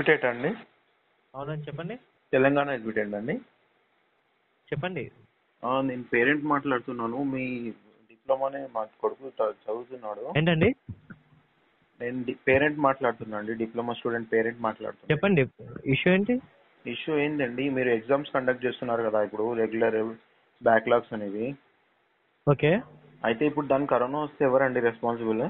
ఎడ్యుటేట్ అండి అవునండి చెప్పండి తెలంగాణ ఎడ్యుటేట్ అండి చెప్పండి ఆ, నేను పేరెంట్ మాట్లాడుతున్నాను మీ డిప్లొమానే మా కొడుకు చ- చదువుతున్నాడు ఏంటండి నేను పేరెంట్ మాట్లాడుతున్నా అండి డిప్లొమా స్టూడెంట్ పేరెంట్ మాట్లాడుతున్నా చెప్పండి ఇష్యూ ఏంటి ఇష్యూ ఏంటండి మీరు ఎగ్జామ్స్ కండక్ట్ చేస్తున్నారు కదా ఇప్పుడు రెగ్యులర్ బ్యాక్లాగ్స్ అనేవి ఓకే అయితే ఇప్పుడు దాని కరోనా వస్తే ఎవరండి రెస్పాన్సిబుల్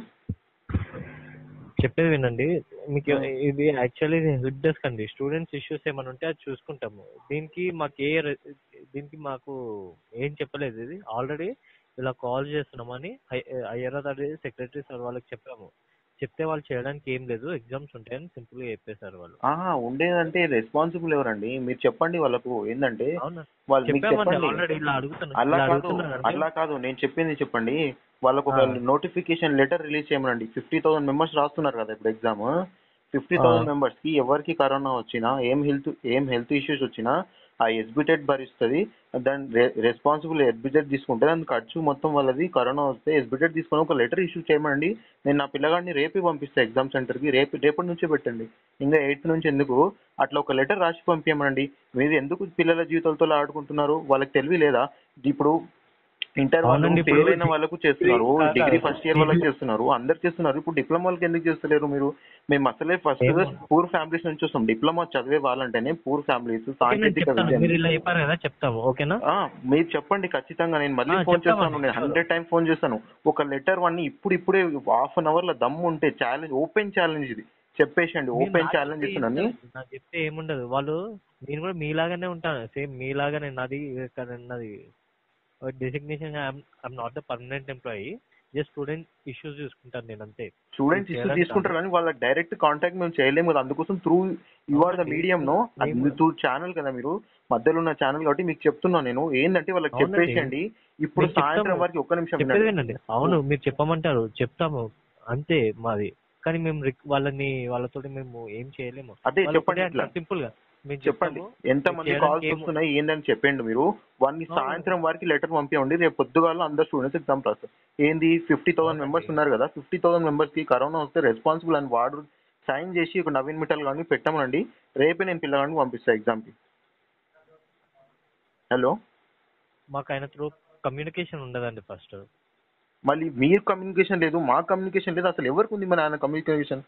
చెప్పేది వినండి మీకు ఇది యాక్చువల్లీ హెల్ప్ డెస్క్ అండి స్టూడెంట్స్ ఇష్యూస్ ఏమైనా ఉంటే అది చూసుకుంటాము దీనికి మాకు ఏ re- దీనికి మాకు ఏం చెప్పలేదు ఇది ఆల్రెడీ ఇలా కాల్ చేస్తున్నామని హయ్యర్ అథారిటీ సెక్రటరీ సార్ వాళ్ళకి చెప్పాము చెప్తే వాళ్ళు చేయడానికి ఏం లేదు ఎగ్జామ్స్ ఉంటాయని సింపుల్ గా చెప్పేశారు వాళ్ళు ఆహా ఉండేదంటే రెస్పాన్సిబుల్ ఎవరండి మీరు చెప్పండి వాళ్ళకు ఏంటంటే అవునా వాళ్ళు మీకు చెప్పామండి చెప్పండి ఆల్రెడీ ఇలా అడుగుతున్నా అలా ఇలా కాదు అడుగుతున్నారంటే అలా కాదు నేను చెప్పింది చెప్పండి వాళ్ళకు ఒక ఆ. నోటిఫికేషన్ లెటర్ రిలీజ్ చేయమనండి ఫిఫ్టీ థౌసండ్ మెంబర్స్ రాస్తున్నారు కదా ఇప్పుడు ఎగ్జామ్ ఫిఫ్టీ థౌసండ్ ఆ. మెంబర్స్ కి ఎవరికి కరోనా వచ్చినా ఏం హెల్త్ ఏం హెల్త్ ఇష్యూస్ వచ్చినా ఆ ఎస్బిటెడ్ భరిస్తుంది దాని రెస్పాన్సిబుల్ ఎస్బిటెడ్ తీసుకుంటే దాని ఖర్చు మొత్తం వాళ్ళది కరోనా వస్తే ఎస్బిటెడ్ తీసుకొని ఒక లెటర్ ఇష్యూ చేయమండి నేను నా పిల్లగాడిని రేపే పంపిస్తాను ఎగ్జామ్ సెంటర్కి రేపు రేపటి నుంచే పెట్టండి ఇంకా ఎయిత్ నుంచి ఎందుకు అట్లా ఒక లెటర్ రాసి పంపించమండి మీరు ఎందుకు పిల్లల జీవితాలతో ఆడుకుంటున్నారు వాళ్ళకి తెలివి లేదా ఇప్పుడు ఇంటర్ వాళ్ళు అవునండి, ఇప్పుడు ఫెయిల్ అయిన వాళ్ళకు చేస్తున్నారు కాదు, డిగ్రీ కాదు. ఫస్ట్ ఇయర్ వాళ్ళకి చేస్తున్నారు అందరు చేస్తున్నారు ఇప్పుడు డిప్లొమా వాళ్ళకి ఎందుకు చేస్తలేరు మీరు మేము అసలే ఫస్ట్ ఏమో. పూర్ ఫ్యామిలీస్ నుంచి వస్తాం డిప్లొమా చదివే వాళ్ళంటేనే పూర్ ఫ్యామిలీస్ ఓకే, నేను సాంకేతిక చెప్తాను విద్య మీరు ఇలా చెప్పారు కదా చెప్తాము ఓకేనా ఆ, మీరు చెప్పండి ఖచ్చితంగా నేను మళ్ళీ ఆ, ఫోన్ చెప్తామండి, చేస్తాను నేను చెప్తాను. హండ్రెడ్ టైం ఫోన్ చేస్తాను ఒక లెటర్ వన్ ఇప్పుడు ఇప్పుడే హాఫ్ అన్ అవర్ లో దమ్ము ఉంటే ఛాలెంజ్ ఓపెన్ ఛాలెంజ్ ఇది చెప్పేసండి మీరు ఓపెన్ నాకు ఛాలెంజ్ చెప్తే ఇస్తున్నాను ఏముండదు. నాకు చెప్తే ఏముండదు వాళ్ళు నేను కూడా మీలాగానే ఉంటాను సేమ్ మీలాగానే నాది ఇక్కడ నాది designation I'm not the permanent employee just student issues చూసుకుంటాను నేను అంతే స్టూడెంట్స్ ఇది ఇష్యూ చేయడానికి తీసుకుంటారు కానీ వాళ్ళ డైరెక్ట్ కాంటాక్ట్ మేము చేయలేము కదా అందుకోసం త్రూ యు ఆర్ ద అవునండి. మీడియం నో మేము- త్రూ ఛానల్ కదా మీరు మధ్యలో ఉన్న ఛానల్ కాబట్టి మీకు చెప్తున్నాను నేను ఏంటంటే వాళ్ళకి అవునండి. చెప్పేసండి ఇప్పుడు మేము చెప్తాము. సాయంత్రం వరకు ఒక్క నిమిషం చెప్పేది వినండి. వినండి అవును మీరు చెప్పమంటారు చెప్తాము అంతే మాది కానీ మేము రిక్- వాళ్ళని వాళ్ళతో మేము ఏం చేయలేము అదే చెప్పండి ఇట్లా సింపుల్ గా మేము చెప్పండి చెప్తాము ఎంత మంది చేయడానికి కాల్స్ ఏం- వస్తున్నాయి ఏందని చెప్పండి మీరు వాడిని అవును. సాయంత్రం వరకు లెటర్ పంపించండి రేపు పొద్దుగాల అందరు స్టూడెంట్స్ ఎగ్జామ్ రాస్తారు ఏంది ఫిఫ్టీ థౌసండ్ అవునండి. మెంబర్స్ ఉన్నారు కదా ఫిఫ్టీ థౌసండ్ మెంబర్స్ కి కరోనా వస్తే రెస్పాన్సిబుల్ అని వాడు సైన్ చేసి ఒక నవీన్ మిఠాల్ కానీ పెట్టమనండి రేపే నేను పిల్లగాడిని పంపిస్తాను ఎగ్జామ్ కి హలో మాకు ఆయన త్రూ కమ్యూనికేషన్ ఉండదండి ఫస్ట్ మళ్ళీ మీరు కమ్యూనికేషన్ లేదు మా కమ్యూనికేషన్ లేదు అసలు ఎవరికి ఉంది మన ఆయన కమ్యూనికేషన్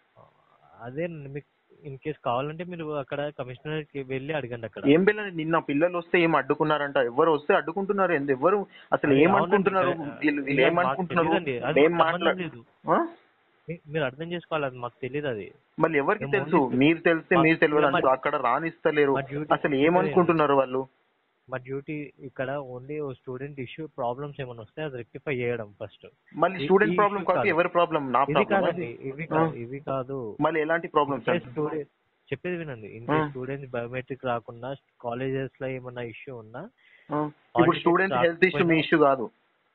అదే మీకు ఇన్ కేస్ కావాలంటే మీరు అక్కడ కమిషనర్ కి వెళ్ళి అడగండి అక్కడ ఏం పిల్లలు నిన్న పిల్లలు వస్తే ఏం అడ్డుకున్నారంట ఎవరు వస్తే అడ్డుకుంటున్నారు ఎందు ఎవరు అసలు అదే ఏమనుకుంటున్నారు అవునండి. వీళ్ళు వీళ్ళు ఇలా ఏమనుకుంటున్నారు మాకు తెలీదండి. అది ఏం మాకు మాట్లా సంబంధం లేదు. ఆ? మీ- మీరు అర్థం చేసుకోవాలి అది మాకు తెలియదు అది మళ్ళీ ఎవరికి మేము తెలుసు ఓన్లీ- మీరు తెలిస్తే మా- మీరు తెలియదు మా- అంటారు అక్కడ రానిస్తలేరు మా డ్యూటీ అసలు ఏమనుకుంటున్నారు వాళ్ళు మా డ్యూటీ ఇక్కడ ఓన్లీ స్టూడెంట్ ఇష్యూ ప్రాబ్లమ్స్ ఏమైనా వస్తే అది రెక్టిఫై చేయడం ఫస్ట్ మళ్ళీ ఈ- స్టూడెంట్ ఈ ప్రాబ్లం issue కాదు కాదు. ఎవరి ప్రాబ్లం నా ఇది ప్రాబ్లం కాదండి ఇవి కాదు ఇవి కాదు మళ్ళీ ఎలాంటి ప్రాబ్లమ్స్ స్టూడెంట్ చెప్పేది వినండి ఇన్ ఆ. స్టూడెంట్స్ బయోమెట్రిక్ రాకుండా కాలేజెస్ లో ఏమన్నా ఇష్యూ ఉన్నా ఇప్పుడు Hall student tickets health issue మీ రాకపోయినా- ఇష్యూ కాదు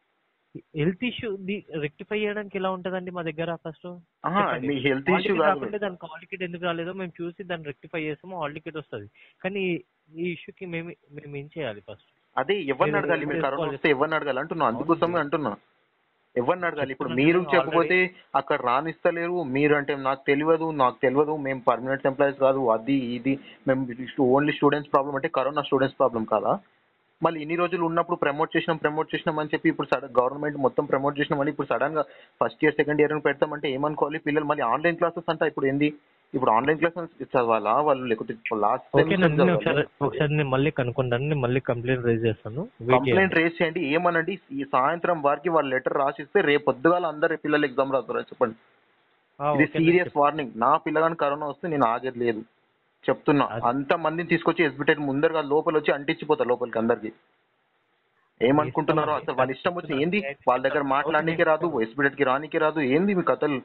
హెల్త్ ఇష్యూ రెక్టిఫై చేయడానికి ఎలా ఉంటదండి మా దగ్గర ఫస్ట్ ఆహా, మీ హెల్త్ ఇష్యూ కాదు రాకుంటే దానికి హాల్ టికెట్ ఎందుకు రాలేదో మేము చూసి దాన్ని రెక్టిఫై చేస్తాము హాల్ టికెట్ వస్తుంది కానీ ఈ ఇష్యూకి మేము మేము ఏం చేయాలి ఫస్ట్ అదే ఎవరిని మీరు అడగాలి మీరు ఏం కరోనా చేసుకోవాలి? వస్తే ఎవరిని అడగాలి అంటున్నా అందుకోసమే అవును. అంటున్నా ఎవరిని అడగాలి ఇప్పుడు చెప్తున్నాను మీరు నేను చెప్పకపోతే అక్కడ రానిస్తలేరు మీరు అంటే నాకు తెలియదు నాకు తెలియదు మేము పర్మనెంట్ ఎంప్లాయీస్ కాదు అది ఇది మేము ఓన్లీ స్టూడెంట్స్ ప్రాబ్లం అంటే కరోనా స్టూడెంట్స్ ప్రాబ్లం కాదా మళ్ళీ ఇన్ని రోజులు ఉన్నప్పుడు ప్రమోట్ చేసినాం ప్రమోట్ చేసినాం అని చెప్పి ఇప్పుడు సడన్ గవర్నమెంట్ మొత్తం ప్రమోట్ చేసినామని ఇప్పుడు సడన్ గా ఫస్ట్ ఇయర్ సెకండ్ ఇయర్ పెడతామంటే ఏమనుకోవాలి పిల్లలు మళ్ళీ ఆన్లైన్ క్లాసెస్ అంట ఇప్పుడు ఏంది ఇప్పుడు ఆన్లైన్ క్లాసెస్ చదవాలా వాళ్ళు లేకపోతే లాస్ట్ ఓకే నేను ఒకసారి ఒకసారి నేను మళ్ళీ కనుక్కుంటాను నేను మళ్ళీ కంప్లైంట్ రైజ్ చేస్తాను Wait కంప్లైంట్ చేయండి. రేస్ చేయండి ఏమనండి ఈ సాయంత్రం వారికి వాళ్ళు లెటర్ రాసిస్తే రేపు పొద్దుగాల అందరు పిల్లలు ఎగ్జామ్ రాస్తారు చెప్పండి ఆ, ఇది ఓకే నేను సీరియస్ వార్నింగ్ నా పిల్లగాని కరోనా వస్తే నేను ఆగేది లేదు చెప్తున్నా అది- అంత మందిని తీసుకొచ్చి ఎస్బిటెడ్ ముందరగా లోపల వచ్చి అంటించిపోతారు లోపలికి అందరికి ఏమనుకుంటున్నారో ఇష్టం అండి. అసలు వాళ్ళ ఇష్టం వచ్చి ఏంది వాళ్ళ దగ్గర మాట్లాడడానికి రాదు ఎస్బిటెడ్ కి రానికి రాదు ఏంది మీ కథలు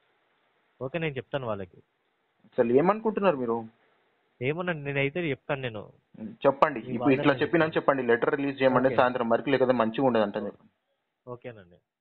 ఓకే నేను చెప్తాను వాళ్ళకి అసలు ఏమనుకుంటున్నారు మీరు ఏమోనండి నేనైతే చెప్తాను నేను చెప్పండి ఈ ఇప్పుడు ఇట్లా బాధ చెప్పినా చెప్పండి లెటర్ రిలీజ్ చేయమండి ఓకే. సాయంత్రం వరకు లేకపోతే మంచిగా ఉండదు అంటే ఓకేనండి